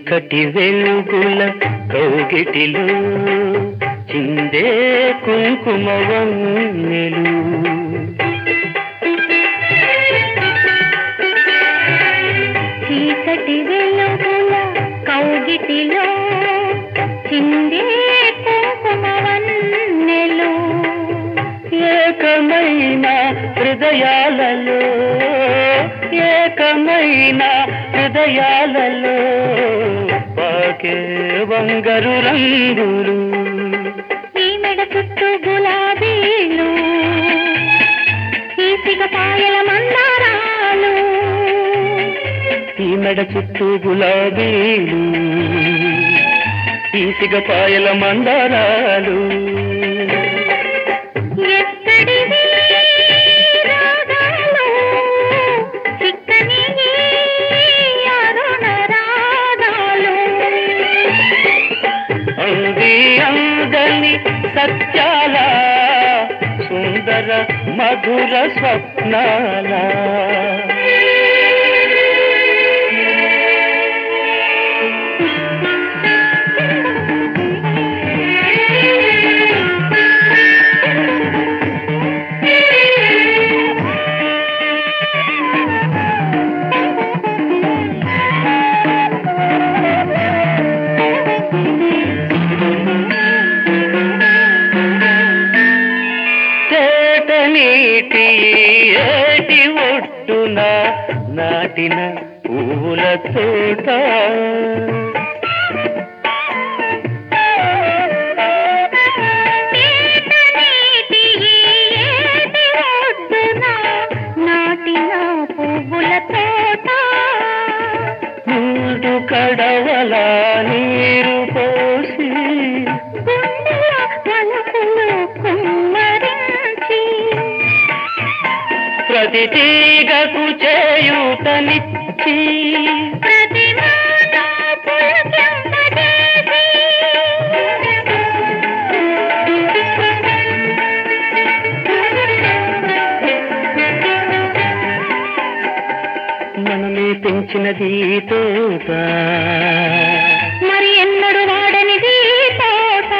చీకటి వెలుగుల కౌగిటిలో చిందే కుంకుమ వన్నెలు చీకటి వెలుగుల కౌగిటిలో చిందే కుంకుమవన్నెలు ఏకమైన హృదయాలలో ఏకమైన హృదయాలలో పాకే వంగరు రంగులు ఈ మెడ చుట్టూ గులాబీలు ఈ సిగపాయల మందారాలు ఈ మెడ చుట్టూ గులాబీలు ఈ సిగపాయల మందారాలు ఎక్కడివి రాగాలు చిక్కని ఈ అరుణ రాగాలు అంది అందని సత్యాల సుందర మధుర స్వప్నాల తేట నీటి ఏటి ఒట్టున నాటిన పూల తోట నీటి ఏటి ఒడ్డున నాటిన పువ్వుల తోట మూడు కడవల నీరు పోసి గుండెల వలపులు కుమ్మరించి ప్రతి తీగకు చేయూతనిచ్చి ప్రతి మాట పులకింపజేసి మనమే పెంచినది ఈ తోట మరి ఎన్నడు వాడనిది తోట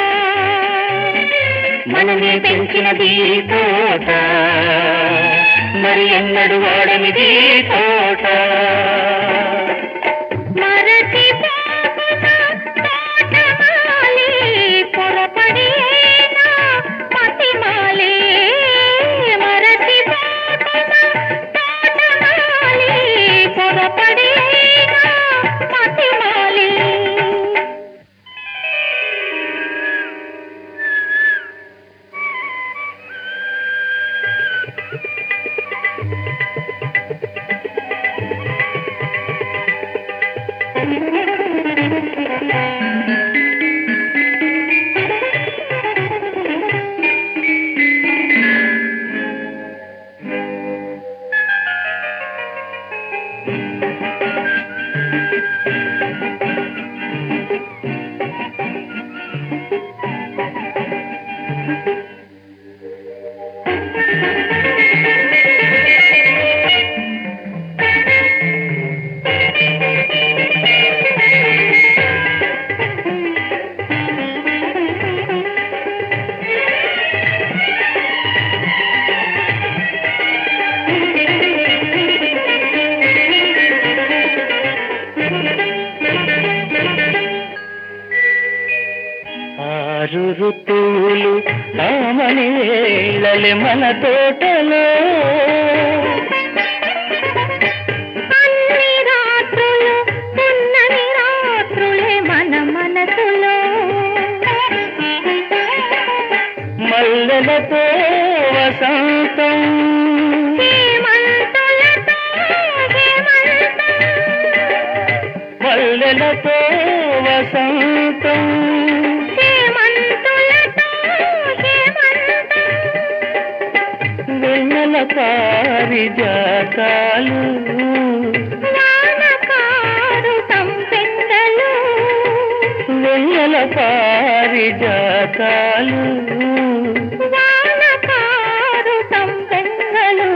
మనమే పెంచినది ఈ తోట మరి ఎన్నడు వాడనిది ఈ తోట మరచి పోకున తోటమాలి పొరపడి అయినా పతిమాలి మరచి పోకున తోటమాలి పొరపడి అయినా పతిమాలి ఆరు ఋతువులు ఆమని వేళలే మన తోటలో అన్ని రాత్రులు ఉన్నని రాత్రులే మన మనసులో మల్లెలతో వసంతం హేమంతులతో హేమంతం మల్లెలతో వసంతం హేమంతులతో హేమంతం వెన్నెల పారిజాతాలు వానకారు సంపెంగలు వెన్నెల పారిజాతాలు వానకారు సంపెంగలు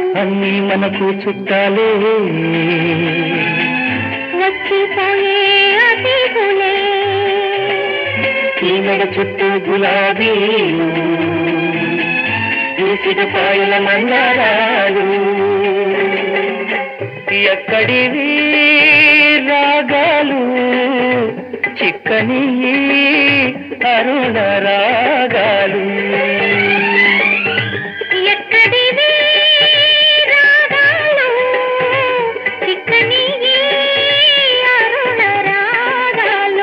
అన్నీ మనకు చుట్టాలే వచ్చిపోయే దిగులే ఈమెడ చుట్టూ గులాబీలు ఈసిగ పాయల మందారాలు ఎక్కడివి రాగాలు చిక్కని అరుణ రాగాలు ఎక్కడివి రాగాలు చిక్కని ఈ అరుణ రాగాలు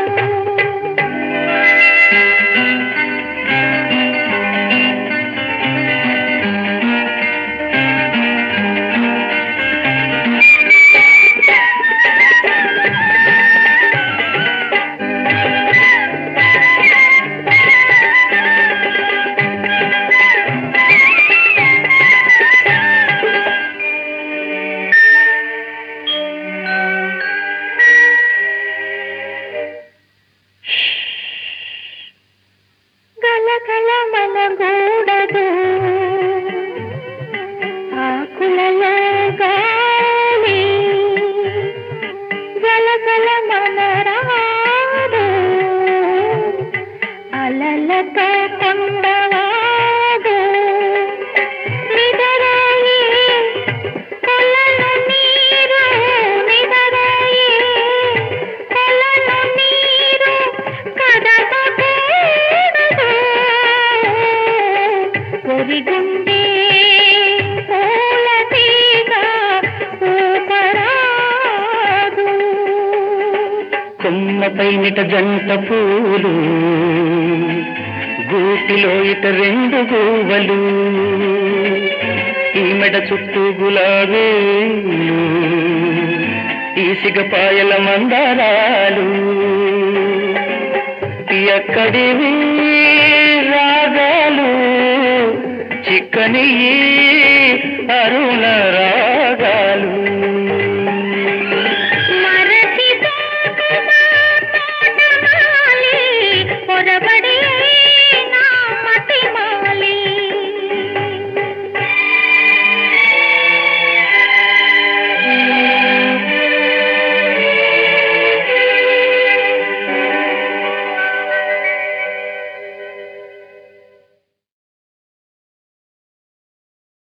గలగల మనగూడదు ఆకులలో గాలి గలగల మనరాదు అలలతో కొండవాగు నిదరాయి కొలను నీరు నిదరాయి కొలను నీరు కదపకూడదు ఒరిగుండే పూల తీగ ఊపరాదు కొమ్మపై నిట జంట పూలు గూటిలో ఇట రెండు గూవలు ఈమెడ చుట్టూ గులాబీలు ఈసిగ పాయల మందారాలు ఎక్కడివి రాగాలు చిక్కని అరుణ రా